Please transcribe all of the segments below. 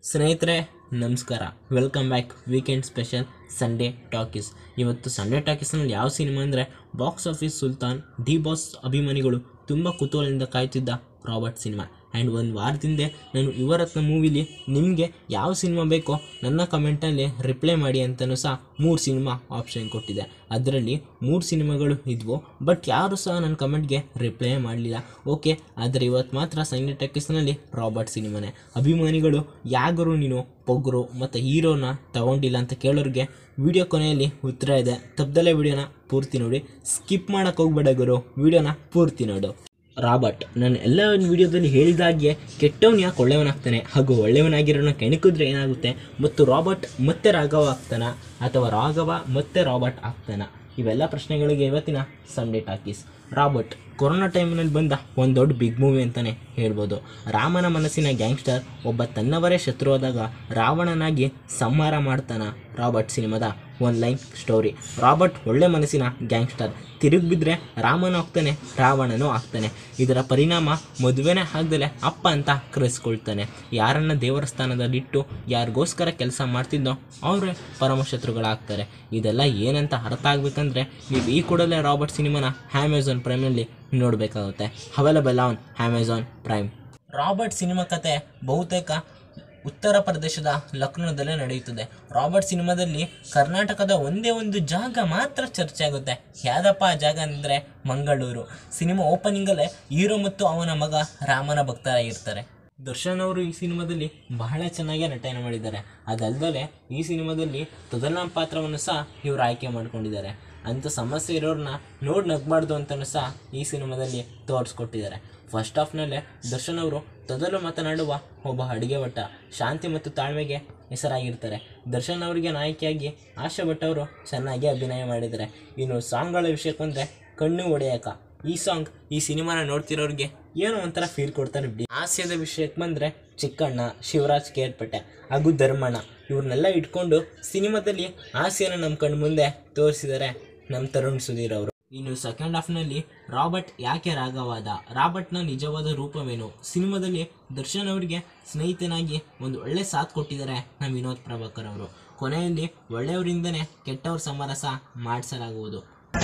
ಸ್ನೇಹಿತರೆ ನಮಸ್ಕಾರ welcome back weekend special Sunday talkies ಇವತ್ತು ಸಂಡೇ ಟಾಕೀಸ್ನಲ್ಲಿ ಯಾವ ಸಿನಿಮಾ ಅಂದರೆ box office Sultan D boss ಅಭಿಮಾನಿಗಳು ತುಂಬ ಕುತೂಹಲದಿಂದ ಕಾಯ್ತಿದ್ದ ರಾಬರ್ಟ್ ಸಿನಿಮಾ ಆ್ಯಂಡ್ ಒಂದು ವಾರದಿಂದ ನಾನು ಯುವರತ್ನ ಮೂವಿಲಿ ನಿಮಗೆ ಯಾವ ಸಿನಿಮಾ ಬೇಕೋ ನನ್ನ ಕಮೆಂಟಲ್ಲಿ ರಿಪ್ಲೈ ಮಾಡಿ ಅಂತಲೂ ಸಹ ಮೂರು ಸಿನಿಮಾ ಆಪ್ಷನ್ ಕೊಟ್ಟಿದೆ ಅದರಲ್ಲಿ ಮೂರು ಸಿನಿಮಾಗಳು ಇದ್ವು ಬಟ್ ಯಾರು ಸಹ ನನ್ನ ಕಮೆಂಟ್ಗೆ ರಿಪ್ಲೈ ಮಾಡಲಿಲ್ಲ ಓಕೆ ಆದರೆ ಇವತ್ತು ಮಾತ್ರ ಸಂಡೇ ಟಾಕೀಸ್ನಲ್ಲಿ ರಾಬರ್ಟ್ ಸಿನಿಮಾನೇ ಅಭಿಮಾನಿಗಳು ಯಾಗರು ನೀನು ಪೊಗ್ರು ಮತ್ತು ಹೀರೋನ ತಗೊಂಡಿಲ್ಲ ಅಂತ ಕೇಳೋರಿಗೆ ವಿಡಿಯೋ ಕೊನೆಯಲ್ಲಿ ಉತ್ತರ ಇದೆ ತಪ್ಪದಲ್ಲೇ ವಿಡಿಯೋನ ಪೂರ್ತಿ ನೋಡಿ ಸ್ಕಿಪ್ ಮಾಡೋಕೆ ಹೋಗ್ಬೇಡ ಗುರು ವಿಡಿಯೋನ ಪೂರ್ತಿ ನೋಡು ರಾಬರ್ಟ್ ನಾನು ಎಲ್ಲ ಒಂದು ವಿಡಿಯೋದಲ್ಲಿ ಹೇಳಿದಾಗೆ ಕೆಟ್ಟವನು ಯಾಕೆ ಒಳ್ಳೆಯವನಾಗ್ತಾನೆ ಹಾಗೂ ಒಳ್ಳೆಯವನಾಗಿರೋನ ಕೆಣಕಿದ್ರೆ ಏನಾಗುತ್ತೆ ಮತ್ತು ರಾಬರ್ಟ್ ಮತ್ತೆ ರಾಘವ ಆಗ್ತಾನ ಅಥವಾ ರಾಘವ ಮತ್ತೆ ರಾಬರ್ಟ್ ಆಗ್ತಾನ ಇವೆಲ್ಲ ಪ್ರಶ್ನೆಗಳಿಗೆ ಇವತ್ತಿನ ಸಂಡೇ ಟಾಕೀಸ್ ರಾಬರ್ಟ್ ಕೊರೋನಾ ಟೈಮ್ನಲ್ಲಿ ಬಂದ ಒಂದು ದೊಡ್ಡ ಬಿಗ್ ಮೂವಿ ಅಂತಲೇ ಹೇಳ್ಬೋದು ರಾಮನ ಮನಸ್ಸಿನ ಗ್ಯಾಂಗ್ಸ್ಟರ್ ಒಬ್ಬ ತನ್ನವರೇ ಶತ್ರುವಾದಾಗ ರಾವಣನಾಗಿ ಸಂಹಾರ ಮಾಡ್ತಾನ ರಾಬರ್ಟ್ ಸಿನಿಮಾದ ಒನ್ ಲೈನ್ ಸ್ಟೋರಿ ರಾಬರ್ಟ್ ಒಳ್ಳೆ ಮನಸ್ಸಿನ ಗ್ಯಾಂಗ್ಸ್ಟರ್ ತಿರುಗಿ ಬಿದ್ದರೆ ರಾಮನೂ ಆಗ್ತಾನೆ ರಾವಣನೂ ಆಗ್ತಾನೆ ಇದರ ಪರಿಣಾಮ ಮದುವೆನೇ ಆಗದಲೆ ಅಪ್ಪ ಅಂತ ಕರೆಸ್ಕೊಳ್ತಾನೆ ಯಾರನ್ನ ದೇವರ ಸ್ಥಾನದಲ್ಲಿಟ್ಟು ಯಾರಿಗೋಸ್ಕರ ಕೆಲಸ ಮಾಡ್ತಿದ್ದೋ ಅವರೇ ಪರಮಶತ್ರುಗಳಾಗ್ತಾರೆ ಇದೆಲ್ಲ ಏನಂತ ಅರ್ಥ ಆಗ್ಬೇಕಂದ್ರೆ ನೀವು ಈ ಕೂಡಲೇ ರಾಬರ್ಟ್ ಸಿನಿಮಾನ ಅಮೆಝಾನ್ ಪ್ರೈಮ್ನಲ್ಲಿ ನೋಡಬೇಕಾಗುತ್ತೆ available on Amazon Prime Robert cinema ಕತೆ ಬಹುತೇಕ ಉತ್ತರ ಪ್ರದೇಶದ ಲಕ್ನೋದಲ್ಲೇ ನಡೆಯುತ್ತದೆ ರಾಬರ್ಟ್ ಸಿನಿಮಾದಲ್ಲಿ ಕರ್ನಾಟಕದ ಒಂದೇ ಒಂದು ಜಾಗ ಮಾತ್ರ ಚರ್ಚೆ ಆಗುತ್ತೆ ಯಾವ್ದಪ್ಪ ಆ ಜಾಗ ಅಂದರೆ ಮಂಗಳೂರು ಸಿನಿಮಾ ಓಪನಿಂಗಲ್ಲೇ ಹೀರೋ ಮತ್ತು ಅವನ ಮಗ ರಾಮನ ಭಕ್ತರಾಗಿರ್ತಾರೆ ದರ್ಶನ್ ಅವರು ಈ ಸಿನಿಮಾದಲ್ಲಿ ಬಹಳ ಚೆನ್ನಾಗಿ ನಟನೆ ಮಾಡಿದ್ದಾರೆ ಅದಲ್ಲದೆ ಈ ಸಿನಿಮಾದಲ್ಲಿ ತೊದಲ ಪಾತ್ರವನ್ನು ಸಹ ಇವರು ಆಯ್ಕೆ ಮಾಡ್ಕೊಂಡಿದ್ದಾರೆ ಅಂಥ ಸಮಸ್ಯೆ ಇರೋರನ್ನ ನೋಡಿ ನಗಬಾರ್ದು ಅಂತಲೂ ಸಹ ಈ ಸಿನಿಮಾದಲ್ಲಿ ತೋರಿಸ್ಕೊಟ್ಟಿದ್ದಾರೆ ಫಸ್ಟ್ ಹಾಫ್ನಲ್ಲೇ ದರ್ಶನ್ ಅವರು ತೊದಲು ಮಾತನಾಡುವ ಒಬ್ಬ ಅಡುಗೆ ಭಟ್ಟ ಶಾಂತಿ ಮತ್ತು ತಾಳ್ಮೆಗೆ ಹೆಸರಾಗಿರ್ತಾರೆ ದರ್ಶನ್ ಅವರಿಗೆ ನಾಯಕಿಯಾಗಿ ಆಶಾ ಭಟ್ ಅವರು ಚೆನ್ನಾಗಿ ಅಭಿನಯ ಮಾಡಿದ್ದಾರೆ ಇನ್ನು ಸಾಂಗ್ಗಳ ವಿಷಯಕ್ಕೆ ಬಂದರೆ ಕಣ್ಣು ಒಡೆಯಕ ಈ ಸಾಂಗ್ ಈ ಸಿನಿಮಾನ ನೋಡ್ತಿರೋರಿಗೆ ಏನೋ ಒಂಥರ ಫೀಲ್ ಕೊಡ್ತಾರೆ ಬಿಡಿ ಹಾಸ್ಯದ ವಿಷಯಕ್ಕೆ ಬಂದರೆ ಚಿಕ್ಕಣ್ಣ ಶಿವರಾಜ್ ಕೇರ್ಪಟ್ಟೆ ಹಾಗೂ ಧರ್ಮಣ್ಣ ಇವ್ರನ್ನೆಲ್ಲ ಇಟ್ಕೊಂಡು ಸಿನಿಮಾದಲ್ಲಿ ಹಾಸ್ಯನ ನಮ್ಮ ಕಣ್ಣು ಮುಂದೆ ತೋರಿಸಿದ್ದಾರೆ ನಮ್ಮ ತರುಣ್ ಸುಧೀರ್ ಅವರು ಇನ್ನು ಸೆಕೆಂಡ್ ಹಾಫ್ನಲ್ಲಿ ರಾಬರ್ಟ್ ಯಾಕೆ ರಾಗವಾದ ರಾಬರ್ಟ್ನ ನಿಜವಾದ ರೂಪವೇನು ಸಿನಿಮಾದಲ್ಲಿ ದರ್ಶನ್ ಅವರಿಗೆ ಸ್ನೇಹಿತನಾಗಿ ಒಂದು ಒಳ್ಳೆ ಸಾಥ್ ಕೊಟ್ಟಿದ್ದಾರೆ ನಮ್ಮ ವಿನೋದ್ ಪ್ರಭಾಕರ್ ಅವರು ಕೊನೆಯಲ್ಲಿ ಒಳ್ಳೆಯವರಿಂದನೇ ಕೆಟ್ಟವ್ರ ಸಮರಸ ಮಾಡಿಸಲಾಗುವುದು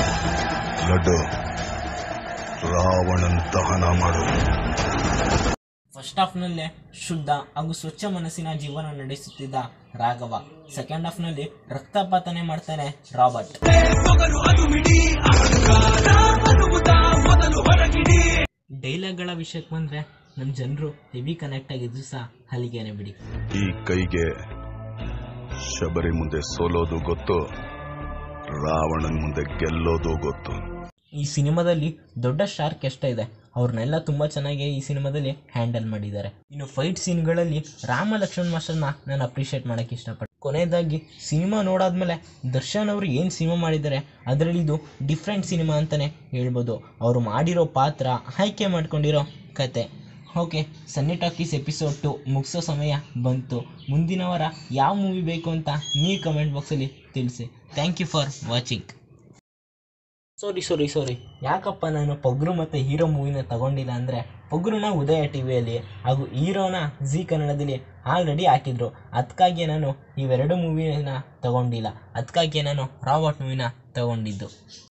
ಲಡ್ಡು ರಾವಣನ್ ದಹನ ಮಾಡು ಫಸ್ಟ್ ಹಾಫ್ನಲ್ಲೇ ಶುದ್ಧ ಹಾಗೂ ಸ್ವಚ್ಛ ಮನಸ್ಸಿನ ಜೀವನ ನಡೆಸುತ್ತಿದ್ದ ರಾಘವ ಸೆಕೆಂಡ್ ಹಾಫ್ನಲ್ಲಿ ರಕ್ತಪಾತನೆ ಮಾಡ್ತಾನೆ ರಾಬರ್ಟ್ ಡೈಲಾಗ್ಗಳ ವಿಷಯಕ್ಕೆ ಬಂದರೆ ನಮ್ಮ ಜನರು ಹೆವಿ ಕನೆಕ್ಟ್ ಆಗಿದ್ದು ಸಹ ಹಲಿಗೆನೆ ಬಿಡಿ ಈ ಕೈಗೆ ಶಬರಿ ಮುಂದೆ ಸೋಲೋದು ಗೊತ್ತು ರಾವಣನ್ ಮುಂದೆ ಗೆಲ್ಲೋದು ಗೊತ್ತು ಈ ಸಿನಿಮಾದಲ್ಲಿ ದೊಡ್ಡ ಶಾರ್ಕ್ ಎಷ್ಟ ಇದೆ ಅವ್ರನ್ನೆಲ್ಲ ತುಂಬ ಚೆನ್ನಾಗಿ ಈ ಸಿನಿಮಾದಲ್ಲಿ ಹ್ಯಾಂಡಲ್ ಮಾಡಿದ್ದಾರೆ ಇನ್ನು ಫೈಟ್ ಸೀನ್ಗಳಲ್ಲಿ ರಾಮ ಲಕ್ಷ್ಮಣ್ ಮಾಸ್ಟರ್ನ ನಾನು ಅಪ್ರಿಷಿಯೇಟ್ ಮಾಡೋಕ್ಕೆ ಇಷ್ಟಪಡ್ತೀನಿ ಕೊನೆಯದಾಗಿ ಸಿನಿಮಾ ನೋಡಾದ್ಮೇಲೆ ದರ್ಶನ್ ಅವರು ಏನು ಸಿನಿಮಾ ಮಾಡಿದ್ದಾರೆ ಅದರಲ್ಲಿ ಇದು ಡಿಫ್ರೆಂಟ್ ಸಿನಿಮಾ ಅಂತಲೇ ಹೇಳ್ಬೋದು ಅವರು ಮಾಡಿರೋ ಪಾತ್ರ ಆಯ್ಕೆ ಮಾಡ್ಕೊಂಡಿರೋ ಕತೆ okay Sunny Talkies episode two ಮುಗಿಸೋ ಸಮಯ ಬಂತು ಮುಂದಿನ ವಾರ ಯಾವ ಮೂವಿ ಬೇಕು ಅಂತ ನೀವು ಕಮೆಂಟ್ ಬಾಕ್ಸಲ್ಲಿ ತಿಳಿಸಿ thank you for watching sorry sorry sorry ಯಾಕಪ್ಪ ನಾನು ಪೊಗ್ರು ಮತ್ತು ಹೀರೋ ಮೂವಿನ ತಗೊಂಡಿಲ್ಲ ಅಂದರೆ ಪೊಗ್ರುನ ಉದಯ ಟಿ ವಿಯಲ್ಲಿ ಹಾಗೂ ಹೀರೋನ ಜಿ ಕನ್ನಡದಲ್ಲಿ ಆಲ್ರೆಡಿ ಹಾಕಿದ್ರು ಅದಕ್ಕಾಗಿ ನಾನು ಇವೆರಡು ಮೂವಿನ ತಗೊಂಡಿಲ್ಲ ಅದಕ್ಕಾಗಿ ನಾನು ರಾಬರ್ಟ್ ಮೂವಿನ ತಗೊಂಡಿದ್ದು